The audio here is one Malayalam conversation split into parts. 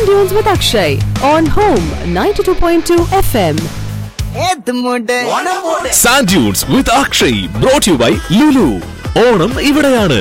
Sand Dunes with Akshay on Home 92.2 FM. Sand dunes with Akshay brought you by Lulu Onam ഇവിടെയാണ്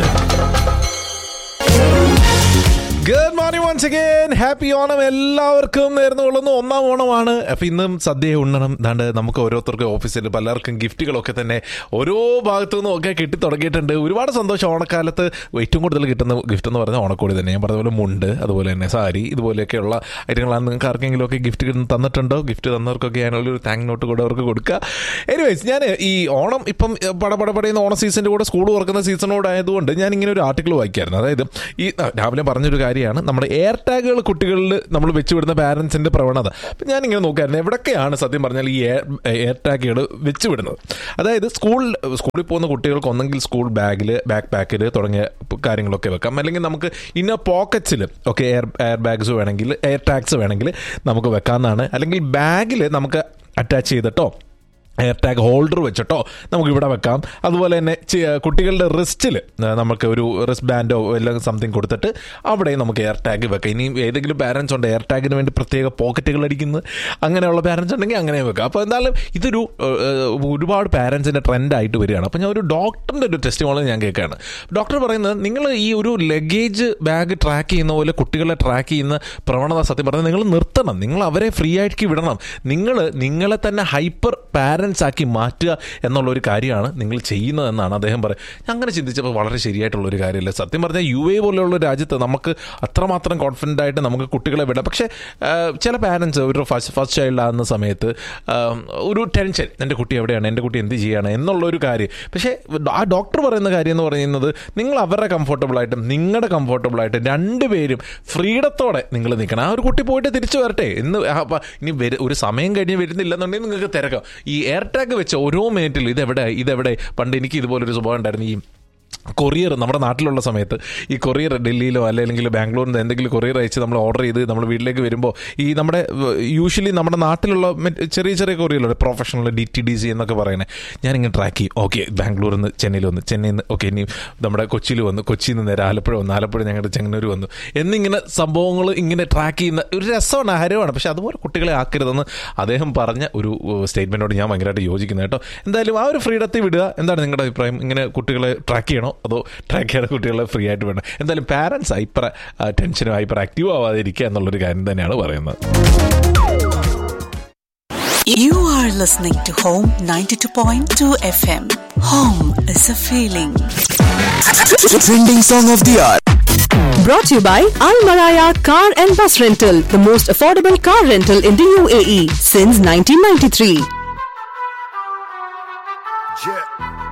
good morning once again happy Onam എല്ലാവർക്കും നേർന്നു കൊള്ളുന്നു ഒന്നാം ഓണമാണ് അപ്പൊ ഇന്നും സദ്യ ഉണ്ണണം ദാണ്ട് നമുക്ക് ഓരോരുത്തർക്കും ഓഫീസിൽ പലർക്കും ഗിഫ്റ്റുകളൊക്കെ തന്നെ ഓരോ ഭാഗത്തു നിന്നും ഒക്കെ കിട്ടി തുടങ്ങിയിട്ടുണ്ട് ഒരുപാട് സന്തോഷം ഓണക്കാലത്ത് ഏറ്റവും കൂടുതൽ കിട്ടുന്ന ഗിഫ്റ്റ് എന്ന് പറഞ്ഞാൽ ഓണക്കോടി തന്നെ ഞാൻ പറഞ്ഞ പോലെ മുണ്ട് അതുപോലെ തന്നെ സാരി ഇതുപോലെയൊക്കെയുള്ള ഐറ്റങ്ങളാണ് നിങ്ങൾക്ക് ആർക്കെങ്കിലും ഒക്കെ ഗിഫ്റ്റ് തന്നിട്ടുണ്ടോ ഗിഫ്റ്റ് തന്നവർക്കൊക്കെ ഞാനുള്ളൊരു താങ്ക് നോട്ട് കൂടെ അവർക്ക് കൊടുക്കുക എനിവേസ് ഞാൻ ഈ ഓണം ഇപ്പം പടപട പടയുന്ന ഓണ സീസണിൻ്റെ കൂടെ സ്കൂൾ തുറക്കുന്ന സീസണോടായതുകൊണ്ട് ഞാൻ ഇങ്ങനെ ഒരു ആർട്ടിക്കിൾ വായിക്കായിരുന്നു അതായത് ഈ ആ, രാവിലെ പറഞ്ഞൊരു കാര്യമാണ് നമ്മുടെ എയർ ടാഗുകൾ കുട്ടികളിൽ നമ്മൾ വെച്ചുവിടുന്ന പാരൻസിന്റെ പ്രവണത അപ്പം ഞാനിങ്ങനെ നോക്കായിരുന്നു എവിടൊക്കെയാണ് സത്യം പറഞ്ഞാൽ ഈ എയർ എയർ ടാഗുകൾ വെച്ചുവിടുന്നത് അതായത് സ്കൂൾ സ്കൂളിൽ പോകുന്ന കുട്ടികൾക്ക് ഒന്നെങ്കിൽ സ്കൂൾ ബാഗിൽ ബാക്ക് പാക്കിൽ തുടങ്ങിയ കാര്യങ്ങളൊക്കെ വെക്കാം അല്ലെങ്കിൽ നമുക്ക് ഇന്ന പോക്കറ്റ്സിൽ ഒക്കെ എയർ എയർ ബാഗ്സ് വേണമെങ്കിൽ എയർ ടാഗ്സ് വേണമെങ്കിൽ നമുക്ക് വെക്കാവുന്നതാണ് അല്ലെങ്കിൽ ബാഗിൽ നമുക്ക് അറ്റാച്ച് ചെയ്തിട്ടോ എയർ ടാഗ് ഹോൾഡർ വെച്ചിട്ടോ നമുക്ക് ഇവിടെ വെക്കാം അതുപോലെ തന്നെ ചി- കുട്ടികളുടെ റിസ്റ്റിൽ നമുക്ക് ഒരു റിസ്റ്റ് ബാൻഡോ എല്ലാം സംതിങ് കൊടുത്തിട്ട് അവിടെ നമുക്ക് എയർ ടാഗ് വെക്കാം ഇനി ഏതെങ്കിലും പാരൻസ് ഉണ്ട് എയർ ടാഗിന് വേണ്ടി പ്രത്യേക പോക്കറ്റുകൾ അടിക്കുന്നത് അങ്ങനെയുള്ള പാരൻസ് ഉണ്ടെങ്കിൽ അങ്ങനെ വെക്കാം അപ്പോൾ എന്തായാലും ഇതൊരു ഏഹ്, ഏഹ്, ഒരുപാട് പാരൻസിൻ്റെ ട്രെൻഡായിട്ട് വരികയാണ് അപ്പോൾ ഞാൻ ഒരു ഡോക്ടറിൻ്റെ ഒരു ടെസ്റ്റ് മോളിൽ ഞാൻ കേൾക്കുകയാണ് ഡോക്ടർ പറയുന്നത് നിങ്ങൾ ഈ ഒരു ലഗേജ് ബാഗ് ട്രാക്ക് ചെയ്യുന്ന പോലെ കുട്ടികളെ ട്രാക്ക് ചെയ്യുന്ന പ്രവണത സത്യം പറഞ്ഞാൽ നിങ്ങൾ നിർത്തണം നിങ്ങൾ അവരെ ഫ്രീ ആയിട്ട് വിടണം നിങ്ങൾ നിങ്ങളെ തന്നെ ഹൈപ്പർ പാരൻസ് ആക്കി മാറ്റുക എന്നുള്ള ഒരു കാര്യമാണ് നിങ്ങൾ ചെയ്യുന്നതെന്നാണ് അദ്ദേഹം പറയുന്നത് അങ്ങനെ ചിന്തിച്ചപ്പോൾ വളരെ ശരിയായിട്ടുള്ള ഒരു കാര്യമല്ല സത്യം പറഞ്ഞാൽ യു എ പോലെയുള്ള ഒരു രാജ്യത്ത് നമുക്ക് അത്രമാത്രം കോൺഫിഡൻ്റ് ആയിട്ട് നമുക്ക് കുട്ടികളെ വിടാം പക്ഷേ ആ, ചില പാരൻസ് ഒരു ഫസ്റ്റ് ഫസ്റ്റ് ചൈൽഡ് ആകുന്ന സമയത്ത് ആ, ഒരു ടെൻഷൻ എൻ്റെ കുട്ടി എവിടെയാണ് എൻ്റെ കുട്ടി എന്ത് ചെയ്യാണ് എന്നുള്ള ഒരു കാര്യം പക്ഷേ ആ ഡോക്ടർ പറയുന്ന കാര്യം എന്ന് പറയുന്നത് നിങ്ങൾ അവരുടെ കംഫർട്ടബിളായിട്ടും നിങ്ങളുടെ കംഫർട്ടബിളായിട്ടും രണ്ടുപേരും ഫ്രീഡത്തോടെ നിങ്ങൾ നിൽക്കണം ആ ഒരു കുട്ടി പോയിട്ട് തിരിച്ചു വരട്ടെ എന്ന് ആ, പ- ഇനി വരു ഒരു സമയം കഴിഞ്ഞ് വരുന്നില്ലെന്നുണ്ടെങ്കിൽ നിങ്ങൾക്ക് തിരക്കാം ഈ എയർ ടാഗ് വെച്ച് ഓരോ മിനിറ്റിൽ ഇതെവിടെ ഇതെവിടെ പണ്ട് എനിക്ക് ഇതുപോലൊരു സ്വഭാവം ഉണ്ടായിരുന്നു ഈ കൊറിയർ നമ്മുടെ നാട്ടിലുള്ള സമയത്ത് ഈ കൊറിയർ ഡൽഹിയിലോ അല്ലെങ്കിൽ ബാംഗ്ലൂരിൽ നിന്ന് എന്തെങ്കിലും കൊറിയർ അയച്ച് നമ്മൾ ഓർഡർ ചെയ്ത് നമ്മൾ വീട്ടിലേക്ക് വരുമ്പോൾ ഈ നമ്മുടെ യൂഷ്വലി നമ്മുടെ നാട്ടിലുള്ള മറ്റ് ചെറിയ ചെറിയ കൊറിയറുണ്ട് professional D T D C എന്നൊക്കെ പറയുന്നത് ഞാനിങ്ങനെ ട്രാക്ക് ചെയ്യും ഓക്കെ ബാംഗ്ലൂരിൽ നിന്ന് ചെന്നൈയിൽ വന്നു ചെന്നൈയിൽ നിന്ന് ഓക്കെ ഇനി നമ്മുടെ കൊച്ചിയിൽ വന്നു കൊച്ചിയിൽ നിന്ന് നേരെ ആലപ്പുഴ വന്നു ആലപ്പുഴ ഞങ്ങളുടെ ചെങ്ങന്നൂർ വന്നു എന്നിങ്ങനെ സംഭവങ്ങൾ ഇങ്ങനെ ട്രാക്ക് ചെയ്യുന്ന ഒരു രസമാണ് ഹരമാണ് പക്ഷെ അതുപോലെ കുട്ടികളെ ആക്കരുതെന്ന് അദ്ദേഹം പറഞ്ഞ ഒരു സ്റ്റേറ്റ്മെൻറ്റോട് ഞാൻ ഭയങ്കരമായിട്ട് യോജിക്കുന്നു കേട്ടോ എന്തായാലും ആ ഒരു ഫ്രീഡത്തിൽ വിടുക എന്താണ് നിങ്ങളുടെ അഭിപ്രായം ഇങ്ങനെ കുട്ടികളെ ട്രാക്ക് ചെയ്യണോ അതോ ട്രാക്ക് ചെയ്യാതെ കുട്ടികളെ ഫ്രീ ആയിട്ട് വേണം എന്തായാലും പാരൻസ് ഹൈപ്പർ ടെൻഷനും ഹൈപ്പർ ആക്റ്റീവ് ആവാതിരിക്കുക എന്നുള്ളൊരു കാര്യം തന്നെയാണ് പറയുന്നത് You are listening to Home 92.2 FM. Home is a feeling. Trending song of the hour. Brought to you by Al Maraya Car and Bus Rental, the most affordable car rental in the UAE since 1993. Yeah.